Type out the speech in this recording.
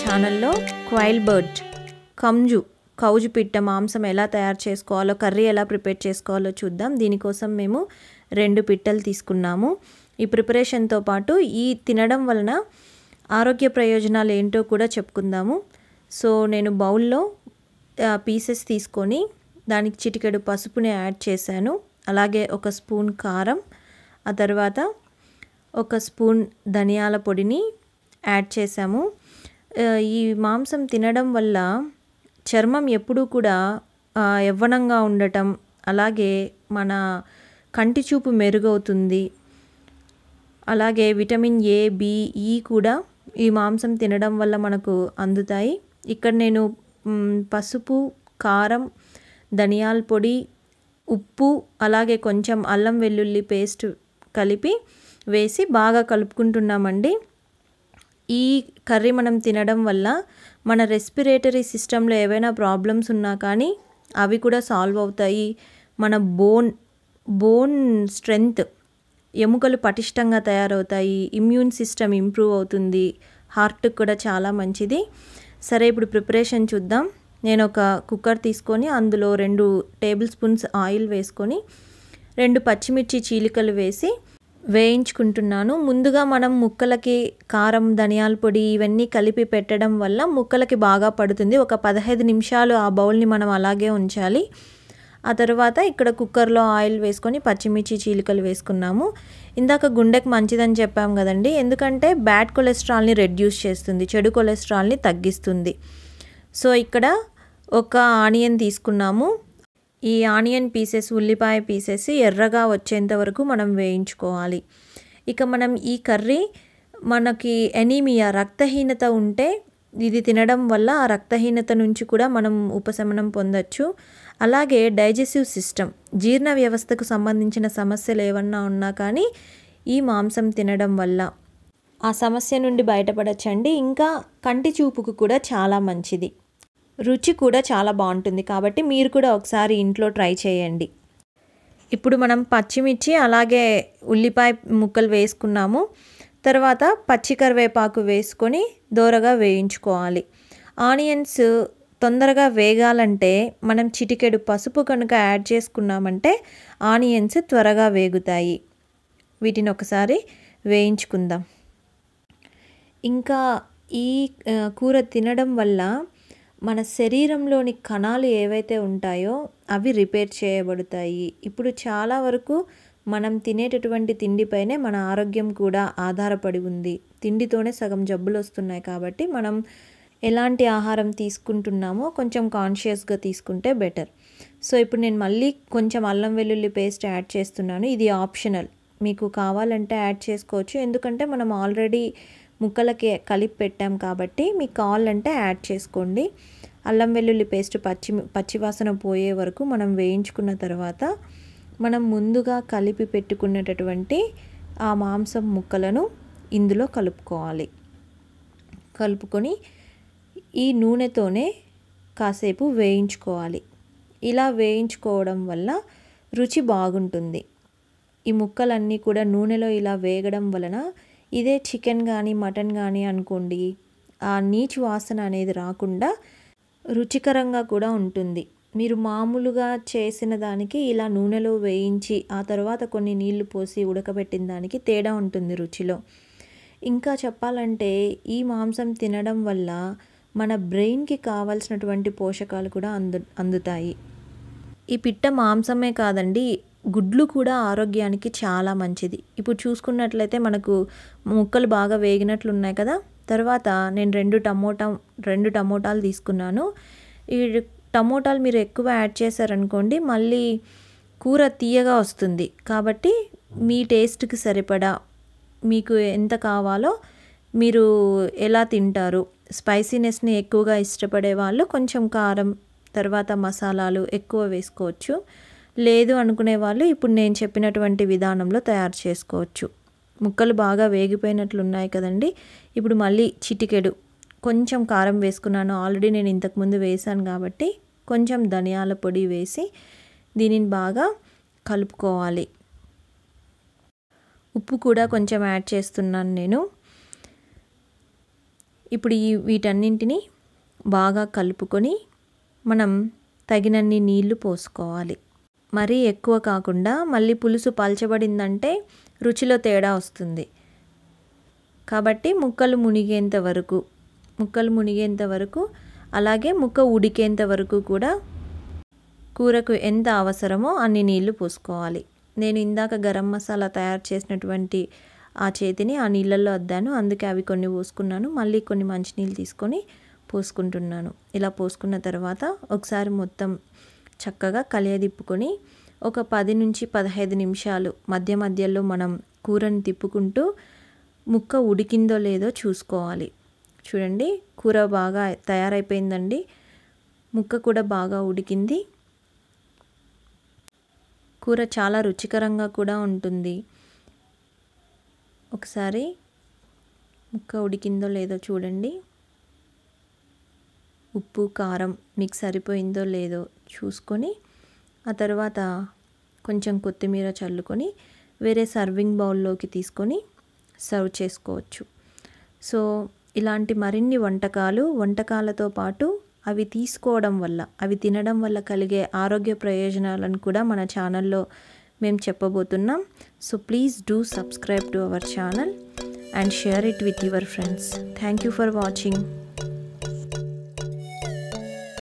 ఛానల్లో quail bird కంజు కౌజు పిట్ట మాంసం ఎలా తయారు చేసుకోవాలో కర్రీ ఎలా ప్రిపేర్ చేసుకోవాలో చూద్దాం దీనికోసం మేము రెండు పిట్టలు తీసుకున్నాము ఈ ప్రిపరేషన్తో పాటు ఈ తినడం వలన ఆరోగ్య ప్రయోజనాలు ఏంటో కూడా చెప్పుకుందాము సో నేను బౌల్లో పీసెస్ తీసుకొని దానికి చిటికెడు పసుపుని యాడ్ చేశాను అలాగే ఒక స్పూన్ కారం ఆ తర్వాత ఒక స్పూన్ ధనియాల పొడిని యాడ్ చేసాము ఈ మాంసం తినడం వల్ల చర్మం ఎప్పుడూ కూడా యవ్వనంగా ఉండటం అలాగే మన కంటి చూపు మెరుగవుతుంది అలాగే విటమిన్ ఏ బి ఈ కూడా ఈ మాంసం తినడం వల్ల మనకు అందుతాయి ఇక్కడ నేను పసుపు కారం ధనియాల పొడి ఉప్పు అలాగే కొంచెం అల్లం వెల్లుల్లి పేస్ట్ కలిపి వేసి బాగా కలుపుకుంటున్నామండి ఈ కర్రీ మనం తినడం వల్ల మన రెస్పిరేటరీ సిస్టంలో ఏవైనా ప్రాబ్లమ్స్ ఉన్నా కానీ అవి కూడా సాల్వ్ అవుతాయి మన బోన్ బోన్ స్ట్రెంగ్త్ ఎముకలు పటిష్టంగా తయారవుతాయి ఇమ్యూన్ సిస్టమ్ ఇంప్రూవ్ అవుతుంది హార్ట్కి కూడా చాలా మంచిది సరే ఇప్పుడు ప్రిపరేషన్ చూద్దాం నేను ఒక కుక్కర్ తీసుకొని అందులో రెండు టేబుల్ స్పూన్స్ ఆయిల్ వేసుకొని రెండు పచ్చిమిర్చి చీలికలు వేసి వేయించుకుంటున్నాను ముందుగా మనం ముక్కలకి కారం ధనియాల పొడి ఇవన్నీ కలిపి పెట్టడం వల్ల ముక్కలకి బాగా పడుతుంది ఒక పదహైదు నిమిషాలు ఆ బౌల్ని మనం అలాగే ఉంచాలి ఆ తర్వాత ఇక్కడ కుక్కర్లో ఆయిల్ వేసుకొని పచ్చిమిర్చి చీలికలు వేసుకున్నాము ఇందాక గుండెకి మంచిదని చెప్పాం కదండి ఎందుకంటే బ్యాడ్ కొలెస్ట్రాల్ని రెడ్యూస్ చేస్తుంది చెడు కొలెస్ట్రాల్ని తగ్గిస్తుంది సో ఇక్కడ ఒక ఆనియన్ తీసుకున్నాము ఈ ఆనియన్ పీసెస్ ఉల్లిపాయ పీసెస్ ఎర్రగా వచ్చేంత వరకు మనం వేయించుకోవాలి ఇక మనం ఈ కర్రీ మనకి ఎనీమియా రక్తహీనత ఉంటే ఇది తినడం వల్ల ఆ రక్తహీనత నుంచి కూడా మనం ఉపశమనం పొందొచ్చు అలాగే డైజెసివ్ సిస్టమ్ జీర్ణ వ్యవస్థకు సంబంధించిన సమస్యలు ఏమన్నా ఉన్నా కానీ ఈ మాంసం తినడం వల్ల ఆ సమస్య నుండి బయటపడచ్చండి ఇంకా కంటి చూపుకు కూడా చాలా మంచిది రుచి కూడా చాలా బాగుంటుంది కాబట్టి మీరు కూడా ఒకసారి ఇంట్లో ట్రై చేయండి ఇప్పుడు మనం పచ్చిమిర్చి అలాగే ఉల్లిపాయ ముక్కలు వేసుకున్నాము తర్వాత పచ్చి కరివేపాకు వేసుకొని దోరగా వేయించుకోవాలి ఆనియన్స్ తొందరగా వేగాలంటే మనం చిటికెడు పసుపు కనుక యాడ్ చేసుకున్నామంటే ఆనియన్స్ త్వరగా వేగుతాయి వీటిని ఒకసారి వేయించుకుందాం ఇంకా ఈ కూర తినడం వల్ల మన శరీరంలోని కణాలు ఏవైతే ఉంటాయో అవి రిపేర్ చేయబడతాయి ఇప్పుడు చాలా వరకు మనం తినేటటువంటి తిండిపైనే మన ఆరోగ్యం కూడా ఆధారపడి ఉంది తిండితోనే సగం జబ్బులు వస్తున్నాయి కాబట్టి మనం ఎలాంటి ఆహారం తీసుకుంటున్నామో కొంచెం కాన్షియస్గా తీసుకుంటే బెటర్ సో ఇప్పుడు నేను మళ్ళీ కొంచెం అల్లం వెల్లుల్లి పేస్ట్ యాడ్ చేస్తున్నాను ఇది ఆప్షనల్ మీకు కావాలంటే యాడ్ చేసుకోవచ్చు ఎందుకంటే మనం ఆల్రెడీ ముక్కలకి కలిపి పెట్టాం కాబట్టి మీకు కావాలంటే యాడ్ చేసుకోండి అల్లం వెల్లుల్లి పేస్ట్ పచ్చి పచ్చివాసన పోయే వరకు మనం వేయించుకున్న తర్వాత మనం ముందుగా కలిపి పెట్టుకున్నటువంటి ఆ మాంసం ముక్కలను ఇందులో కలుపుకోవాలి కలుపుకొని ఈ నూనెతోనే కాసేపు వేయించుకోవాలి ఇలా వేయించుకోవడం వల్ల రుచి బాగుంటుంది ఈ ముక్కలన్నీ కూడా నూనెలో ఇలా వేగడం వలన ఇదే చికెన్ కానీ మటన్ కానీ అనుకోండి ఆ నీచు వాసన అనేది రాకుండా రుచికరంగా కూడా ఉంటుంది మీరు మామూలుగా చేసిన దానికి ఇలా నూనెలో వేయించి ఆ తర్వాత కొన్ని నీళ్లు పోసి ఉడకబెట్టిన దానికి తేడా ఉంటుంది రుచిలో ఇంకా చెప్పాలంటే ఈ మాంసం తినడం వల్ల మన బ్రెయిన్కి కావాల్సినటువంటి పోషకాలు కూడా అందు అందుతాయి ఈ పిట్ట మాంసమే కాదండి గుడ్లు కూడా ఆరోగ్యానికి చాలా మంచిది ఇప్పుడు చూసుకున్నట్లయితే మనకు ముక్కలు బాగా వేగినట్లు ఉన్నాయి కదా తర్వాత నేను రెండు టమోటా రెండు టమోటాలు తీసుకున్నాను ఈ టమోటాలు మీరు ఎక్కువ యాడ్ చేశారనుకోండి మళ్ళీ కూర తీయగా వస్తుంది కాబట్టి మీ టేస్ట్కి సరిపడా మీకు ఎంత కావాలో మీరు ఎలా తింటారు స్పైసీనెస్ని ఎక్కువగా ఇష్టపడే వాళ్ళు కొంచెం కారం తర్వాత మసాలాలు ఎక్కువ వేసుకోవచ్చు లేదు అనుకునే వాళ్ళు ఇప్పుడు నేను చెప్పినటువంటి విధానంలో తయారు చేసుకోవచ్చు ముక్కలు బాగా వేగిపోయినట్లు ఉన్నాయి కదండి ఇప్పుడు మళ్ళీ చిటికెడు కొంచెం కారం వేసుకున్నాను ఆల్రెడీ నేను ఇంతకుముందు వేసాను కాబట్టి కొంచెం ధనియాల పొడి వేసి దీనిని బాగా కలుపుకోవాలి ఉప్పు కూడా కొంచెం యాడ్ చేస్తున్నాను నేను ఇప్పుడు ఈ వీటన్నింటిని బాగా కలుపుకొని మనం తగినన్ని నీళ్లు పోసుకోవాలి మరీ ఎక్కువ కాకుండా మళ్ళీ పులుసు పల్చబడిందంటే రుచిలో తేడా వస్తుంది కాబట్టి ముక్కలు మునిగేంత వరకు ముక్కలు మునిగేంత వరకు అలాగే ముక్క ఉడికేంత వరకు కూడా కూరకు ఎంత అవసరమో అన్ని నీళ్లు పోసుకోవాలి నేను ఇందాక గరం మసాలా తయారు చేసినటువంటి ఆ చేతిని ఆ నీళ్ళల్లో అద్దాను అందుకే అవి కొన్ని పోసుకున్నాను మళ్ళీ కొన్ని మంచినీళ్ళు తీసుకొని పోసుకుంటున్నాను ఇలా పోసుకున్న తర్వాత ఒకసారి మొత్తం చక్కగా కలియదిప్పుకొని ఒక పది నుంచి పదహైదు నిమిషాలు మధ్య మధ్యలో మనం కూరని తిప్పుకుంటూ ముక్క ఉడికిందో లేదో చూసుకోవాలి చూడండి కూర బాగా తయారైపోయిందండి ముక్క కూడా బాగా ఉడికింది కూర చాలా రుచికరంగా కూడా ఉంటుంది ఒకసారి ముక్క ఉడికిందో లేదో చూడండి ఉప్పు కారం మీకు సరిపోయిందో లేదో చూసుకొని ఆ తర్వాత కొంచెం కొత్తిమీర చల్లుకొని వేరే సర్వింగ్ బౌల్లోకి తీసుకొని సర్వ్ చేసుకోవచ్చు సో ఇలాంటి మరిన్ని వంటకాలు వంటకాలతో పాటు అవి తీసుకోవడం వల్ల అవి తినడం వల్ల కలిగే ఆరోగ్య ప్రయోజనాలను కూడా మన ఛానల్లో మేము చెప్పబోతున్నాం so please do subscribe to our channel and share it with your friends thank you for watching